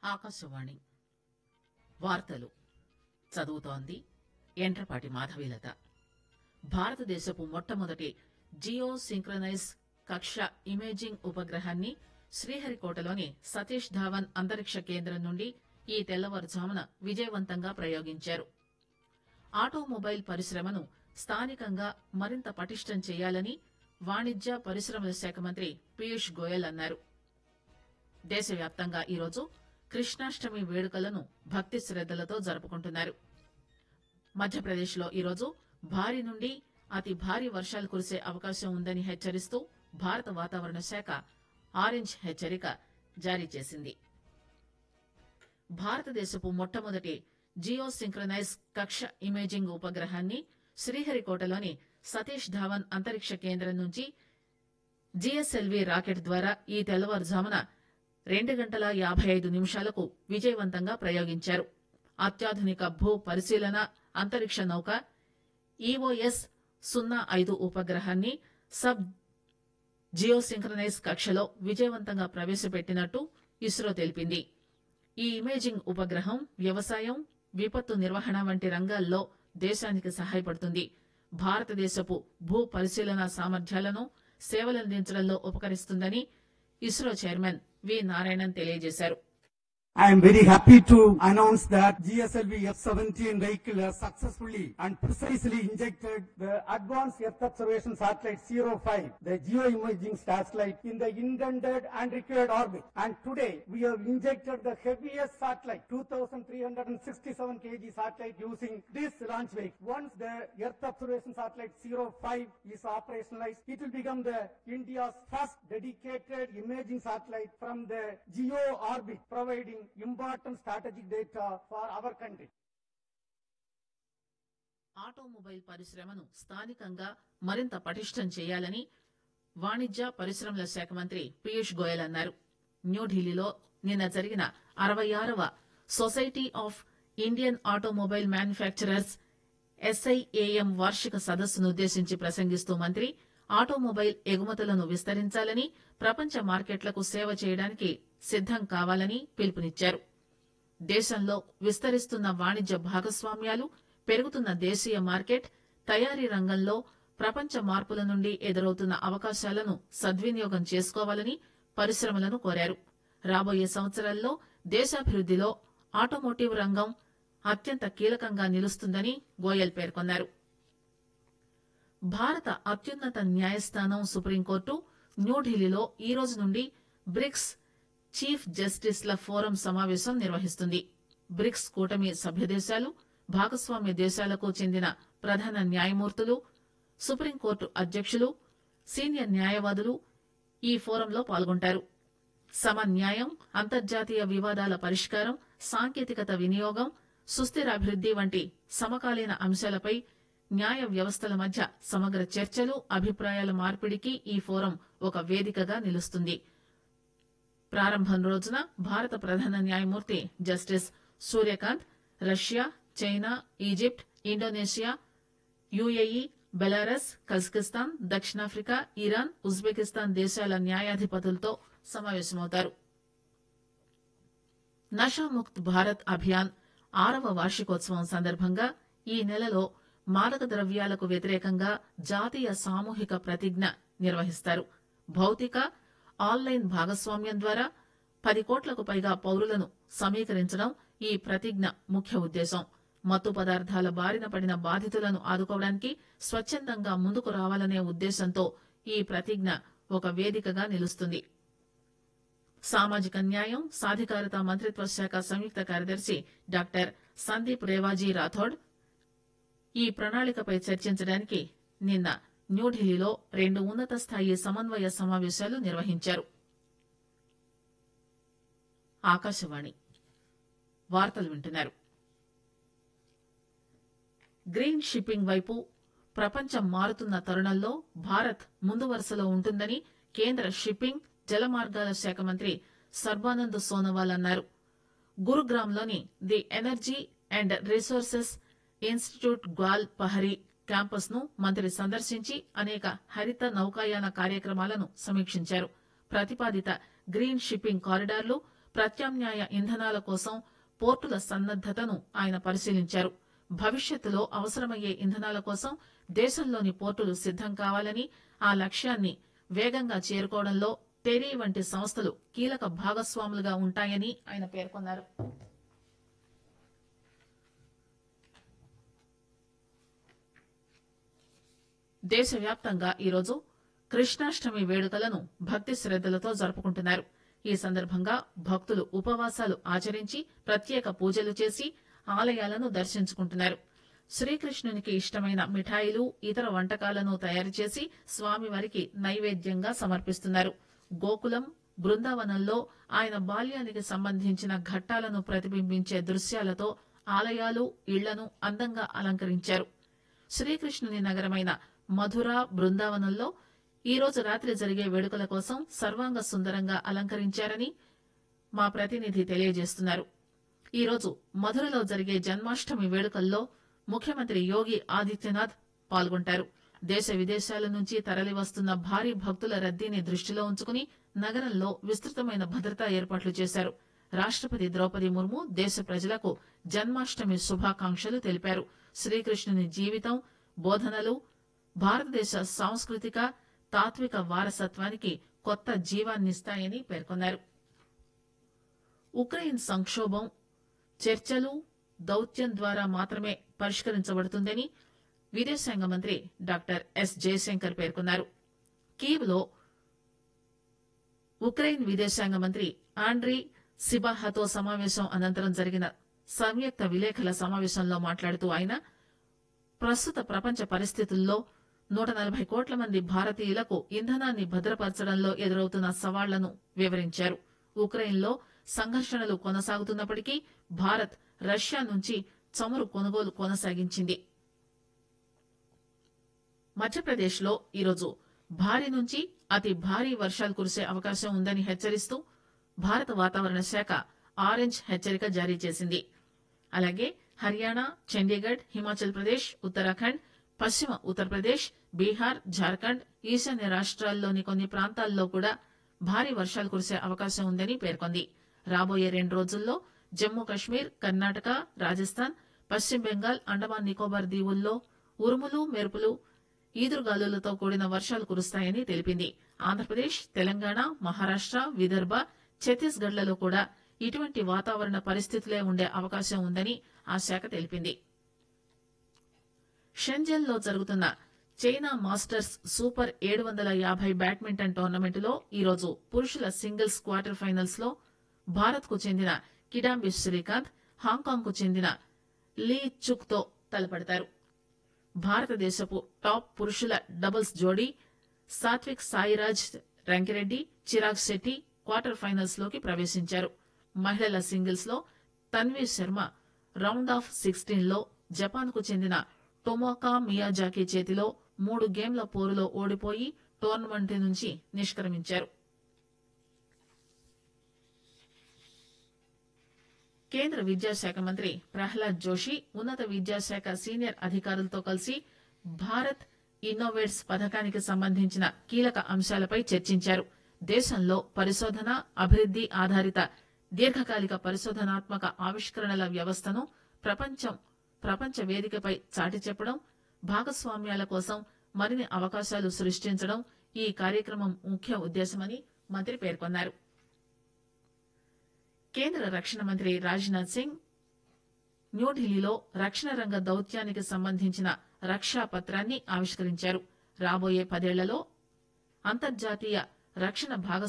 ఆకాశవాణి వార్తలు చదువుతోంది ఎంట్రపాటి మాధవీలత భారతదేశపు మొట్టమొదటి జియో సింక్రనైజ్ కక్ష ఇమేజింగ్ ఉపగ్రహాన్ని శ్రీహరికోటలోని సతీష్ ధావన్ అంతరిక్ష కేంద్రం నుండి ఈ తెల్లవారుజామున విజయవంతంగా ప్రయోగించారు ఆటోమొబైల్ పరిశ్రమను స్థానికంగా మరింత పటిష్టం చేయాలని వాణిజ్య పరిశ్రమల శాఖ మంత్రి పీయూష్ గోయల్ అన్నారు దేశవ్యాప్తంగా ఈరోజు కృష్ణాష్టమి వేడుకలను భక్తి శ్రద్దలతో జరుపుకుంటున్నారు మధ్యప్రదేశ్ లో ఈరోజు భారీ నుండి అతి భారీ వర్షాలు కురిసే అవకాశం ఉందని హెచ్చరిస్తూ భారత వాతావరణ శాఖ ఆరెంజ్ హెచ్చరిక జారీ చేసింది భారతదేశపు మొట్టమొదటి జియో సింక్రనైజ్ కక్ష ఇమేజింగ్ ఉపగ్రహాన్ని శ్రీహరికోటలోని సతీష్ ధావన్ అంతరిక్ష కేంద్రం నుంచి జిఎస్ఎల్వి రాకెట్ ద్వారా ఈ తెల్లవారుజామున రెండు గంటల యాభై ఐదు నిమిషాలకు విజయవంతంగా ప్రయోగించారు అత్యాధునిక భూ పరిశీలన అంతరిక్ష నౌక ఈఓఎస్ సున్నా ఐదు ఉపగ్రహాన్ని సబ్ జియోసింక్రనైజ్ కక్షలో విజయవంతంగా ప్రవేశపెట్టినట్టు ఇస్రో తెలిపింది ఈ ఇమేజింగ్ ఉపగ్రహం వ్యవసాయం విపత్తు నిర్వహణ వంటి రంగాల్లో దేశానికి సహాయపడుతుంది భారతదేశపు భూ పరిశీలన సామర్థ్యాలను సేవలందించడంలో ఉపకరిస్తుందని ఇస్రో చైర్మన్ వి నారాయణన్ తెలియజేశారు I am very happy to announce that GSLV F-17 vehicle has successfully and precisely injected the Advanced Earth Observation Satellite 05, the geoimaging satellite, in the intended and required orbit. And today, we have injected the heaviest satellite, 2,367 kg satellite using this launch vehicle. Once the Earth Observation Satellite 05 is operationalized, it will become the India's first dedicated imaging satellite from the geo orbit, providing important strategic data for our country. Automobile పరిశ్రమను స్థానికంగా మరింత పటిష్టం చేయాలని వాణిజ్య పరిశ్రమల శాఖ మంత్రి పీయూష్ గోయల్ అన్నారు న్యూఢిల్లీలో నిన్న జరిగిన అరవై ఆరవ society of Indian automobile manufacturers SIAM వార్షిక సదస్సును ఉద్దేశించి ప్రసంగిస్తూ మంత్రి ఆటోమొబైల్ ఎగుమతులను విస్తరించాలని ప్రపంచ మార్కెట్లకు సేవ చేయడానికి సిద్దం కావాలని పిలుపునిచ్చారు దేశంలో విస్తరిస్తున్న వాణిజ్య భాగస్వామ్యాలు పెరుగుతున్న దేశీయ మార్కెట్ తయారీ రంగంలో ప్రపంచ మార్పుల నుండి ఎదురవుతున్న అవకాశాలను సద్వినియోగం చేసుకోవాలని పరిశ్రమలను కోరారు రాబోయే సంవత్సరాల్లో దేశాభివృద్దిలో ఆటోమోటివ్ రంగం అత్యంత కీలకంగా నిలుస్తుందని గోయల్ పేర్కొన్నారు భారత అత్యున్నత న్యాయస్థానం సుప్రీంకోర్టు న్యూఢిల్లీలో ఈ రోజు నుండి బ్రిక్స్ చీఫ్ జస్టిస్ల ఫోరం సమావేశం నిర్వహిస్తుంది బ్రిక్స్ కూటమి సభ్యదేశాలు భాగస్వామ్య దేశాలకు చెందిన ప్రధాన న్యాయమూర్తులు సుప్రీంకోర్టు అధ్యక్షులు సీనియర్ న్యాయవాదులు ఈ ఫోరంలో పాల్గొంటారు సమన్యాయం అంతర్జాతీయ వివాదాల పరిష్కారం సాంకేతికత వినియోగం సుస్థిర అభివృద్ది వంటి సమకాలీన అంశాలపై న్యాయ వ్యవస్థల మధ్య సమగ్ర చర్చలు అభిప్రాయాల మార్పిడికి ఈ ఫోరం ఒక వేదికగా నిలుస్తుంది ప్రారంభం రోజున భారత ప్రధాన న్యాయమూర్తి justice Surya Kant Russia China Egypt Indonesia UAE Belarus Kazakhstan దక్షిణాఫ్రికా ఇరాన్ ఉజ్బెకిస్తాన్ దేశాల న్యాయాధిపతులతో సమావేశమవుతారు నషాముక్త్ భారత్ అభియాన్ ఆరవ వార్షికోత్సవం సందర్భంగా ఈ నెలలో మాదక ద్రవ్యాలకు వ్యతిరేకంగా జాతీయ సామూహిక ప్రతిజ్ఞ నిర్వహిస్తారు భౌతిక ఆన్లైన్ భాగస్వామ్యం ద్వారా పది కోట్లకు పైగా పౌరులను సమీకరించడం ఈ ప్రతిజ్ఞ ముఖ్య ఉద్దేశం మత్తు పదార్థాల బారిన పడిన బాధితులను ఆదుకోవడానికి స్వచ్ఛందంగా ముందుకు రావాలనే ఉద్దేశంతో ఈ ప్రతిజ్ఞ ఒక వేదికగా నిలుస్తుంది సామాజిక న్యాయం సాధికారత మంత్రిత్వ శాఖ సంయుక్త కార్యదర్శి డాక్టర్ సందీప్ రేవాజీ రాథోడ్ ఈ ప్రణాళికపై చర్చించడానికి నిన్న న్యూఢిల్లీలో రెండు ఉన్నత స్థాయి సమన్వయ సమావేశాలు నిర్వహించారు ఆకాశవాణి వార్తలు వింటున్నారు గ్రీన్ షిప్పింగ్ వైపు ప్రపంచం మారుతున్న తరుణంలో భారత్ ముందు వరుసలో ఉంటుందని కేంద్ర షిప్పింగ్ జలమార్గాల శాఖ మంత్రి సర్బానంద్ సోనోవాల్ అన్నారు గురుగ్రామ్లోని the energy and resources institute Gwal Pahari campus ను మంత్రి సందర్శించి అనేక హరిత నౌకాయాన కార్యక్రమాలను సమీక్షించారు ప్రతిపాదిత గ్రీన్ షిప్పింగ్ కారిడార్లు ప్రత్యామ్నాయ ఇంధనాల కోసం పోర్టుల సన్నద్దతను ఆయన పరిశీలించారు భవిష్యత్తులో అవసరమయ్యే ఇంధనాల కోసం దేశంలోని పోర్టులు సిద్దం కావాలని ఆ లక్ష్యాన్ని వేగంగా చేరుకోవడంలో టెరీ వంటి సంస్థలు కీలక భాగస్వాములుగా ఉంటాయని ఆయన పేర్కొన్నారు దేశవ్యాప్తంగా ఈరోజు కృష్ణాష్టమి వేడుకలను భక్తి శ్రద్దలతో జరుపుకుంటున్నారు ఈ సందర్భంగా భక్తులు ఉపవాసాలు ఆచరించి ప్రత్యేక పూజలు చేసి ఆలయాలను దర్శించుకుంటున్నారు శ్రీకృష్ణునికి ఇష్టమైన మిఠాయిలు ఇతర వంటకాలను తయారు చేసి స్వామివారికి నైవేద్యంగా సమర్పిస్తున్నారు గోకులం బృందావనంలో ఆయన బాల్యానికి సంబంధించిన ఘట్టాలను ప్రతిబింబించే దృశ్యాలతో ఆలయాలు ఇళ్లను అందంగా అలంకరించారు శ్రీకృష్ణుని నగరమైన మధుర బృందావనంలో ఈ రోజు రాత్రి జరిగే వేడుకల కోసం సర్వాంగ సుందరంగా అలంకరించారని మా ప్రతినిధి తెలియజేస్తున్నారు ఈ రోజు మధురలో జరిగే జన్మాష్టమి వేడుకల్లో ముఖ్యమంత్రి యోగి ఆదిత్యనాథ్ పాల్గొంటారు దేశ విదేశాల నుంచి తరలివస్తున్న భారీ భక్తుల రద్దీని దృష్టిలో ఉంచుకుని నగరంలో విస్తృతమైన భద్రతా ఏర్పాట్లు చేశారు రాష్టపతి ద్రౌపది ముర్ము దేశ ప్రజలకు జన్మాష్టమి శుభాకాంక్షలు తెలిపారు శ్రీకృష్ణుని జీవితం బోధనలు భారతదేశ సాంస్కృతిక తాత్విక వారసత్వానికి కొత్త జీవాన్నిస్తాయని పేర్కొన్నారు ఉక్రెయిన్ సంక్షోభం చర్చలు దౌత్యం ద్వారా మాత్రమే పరిష్కరించబడుతుందని విదేశాంగ మంత్రి డాక్టర్ ఎస్ జయశంకర్ పేర్కొన్నారు కీవ్ లో ఉక్రెయిన్ విదేశాంగ మంత్రి ఆండ్రీ సిబాహాతో సమావేశం అనంతరం జరిగిన సంయుక్త విలేకరుల సమావేశంలో మాట్లాడుతూ ఆయన ప్రస్తుత ప్రపంచ పరిస్థితుల్లో నూట నలభై కోట్ల మంది భారతీయులకు ఇంధనాన్ని భద్రపరచడంలో ఎదురవుతున్న సవాళ్లను వివరించారు ఉక్రెయిన్లో సంఘర్షణలు కొనసాగుతున్నప్పటికీ భారత్ రష్యా నుంచి చమురు కొనుగోలు కొనసాగించింది మధ్యప్రదేశ్ లో ఈరోజు భారీ నుంచి అతి భారీ వర్షాలు కురిసే అవకాశం ఉందని హెచ్చరిస్తూ భారత వాతావరణ శాఖ ఆరెంజ్ హెచ్చరిక జారీ చేసింది అలాగే హర్యానా చండీగఢ్ హిమాచల్ ప్రదేశ్ ఉత్తరాఖండ్ పశ్చిమ ఉత్తరప్రదేశ్ బీహార్ జార్ఖండ్ ఈశాన్య రాష్ట్రాల్లోని కొన్ని ప్రాంతాల్లో కూడా భారీ వర్షాలు కురిసే అవకాశం ఉందని పేర్కొంది రాబోయే రెండు రోజుల్లో జమ్మూ కశ్మీర్ కర్ణాటక రాజస్థాన్ పశ్చిమ బెంగాల్ అండమాన్ నికోబార్ దీవుల్లో ఉరుములు మెరుపులు ఈదురుగాలులతో కూడిన వర్షాలు కురుస్తాయని తెలిపింది ఆంధ్రప్రదేశ్ తెలంగాణ మహారాష్ట విదర్భ ఛత్తీస్గఢ్లలో కూడా ఇటువంటి వాతావరణ పరిస్థితులే ఉండే అవకాశం ఉందని ఆ శాఖ తెలిపింది షెంజన్ లో జరుగుతున్న చైనా మాస్టర్స్ సూపర్ ఏడు వందల యాభై బ్యాడ్మింటన్ టోర్నమెంటులో ఈరోజు పురుషుల సింగిల్స్ క్వార్టర్ ఫైనల్స్ లో భారత్ కు చెందిన కిడాంబి శ్రీకాంత్ హాంకాంగ్ కు చెందిన లీ చుక్ తో తలపడతారు భారతదేశపు టాప్ పురుషుల డబుల్స్ జోడీ సాత్విక్ సాయిరాజ్ రంకిరెడ్డి చిరాగ్ శెట్టి క్వార్టర్ ఫైనల్స్ లోకి ప్రవేశించారు మహిళల సింగిల్స్ లో Tanvi Sharma round of sixteen లో జపాన్ కు చెందిన టొమోకా మియాజాకి చేతిలో మూడు గేమ్ల పోరులో ఓడిపోయి టోర్నమెంట్ నుంచి నిష్క్రమించారు కేంద్ర విద్యాశాఖ మంత్రి ప్రహ్లాద్ జోషి ఉన్నత విద్యాశాఖ సీనియర్ అధికారులతో కలిసి భారత్ ఇన్నోవేట్స్ పథకానికి సంబంధించిన కీలక అంశాలపై చర్చించారు దేశంలో పరిశోధన అభివృద్ది ఆధారిత దీర్ఘకాలిక పరిశోధనాత్మక ఆవిష్కరణల వ్యవస్థను ప్రపంచం ప్రపంచ వేదికపై చాటి చెప్పడం భాగస్వామ్యాల కోసం మరిన్ని అవకాశాలు సృష్టించడం ఈ కార్యక్రమం ముఖ్య ఉద్దేశమని మంత్రి పేర్కొన్నారు కేంద్ర రక్షణ మంత్రి రాజ్నాథ్ సింగ్ న్యూఢిల్లీలో రక్షణ రంగ దౌత్యానికి సంబంధించిన రక్షా పత్రాన్ని ఆవిష్కరించారు రాబోయే పదేళ్లలో అంతర్జాతీయ రక్షణ భాగ